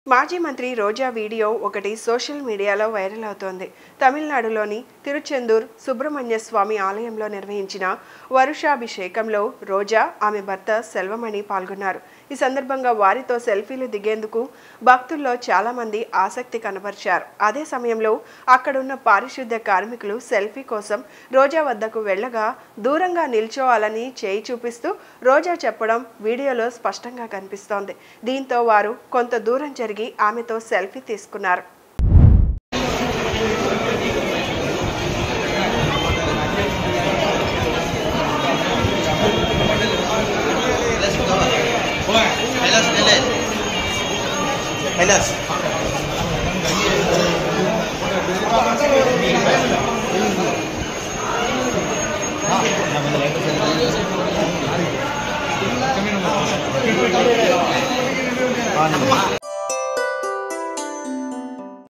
మాజీ మంత్రి రోజా వీడియో ఒకటి సోషల్ మీడియాలో వైరల్ అవుతోంది తమిళనాడులోని తిరుచెందూర్ సుబ్రహ్మణ్య స్వామి ఆలయంలో నిర్వహించిన వరుషాభిషేకంలో రోజా ఆమె భర్త సెల్వమణి పాల్గొన్నారు ఈ సందర్భంగా వారితో సెల్ఫీలు దిగేందుకు భక్తుల్లో చాలా మంది ఆసక్తి కనబరిచారు అదే సమయంలో అక్కడున్న పారిశుద్ధ్య కార్మికులు సెల్ఫీ కోసం రోజా వద్దకు వెళ్ళగా దూరంగా నిల్చోవాలని చేయి చూపిస్తూ రోజా చెప్పడం వీడియోలో స్పష్టంగా కనిపిస్తోంది దీంతో వారు కొంత దూరం జరిగి ఆమెతో సెల్ఫీ తీసుకున్నారు Kailas, Kailas. Kailas.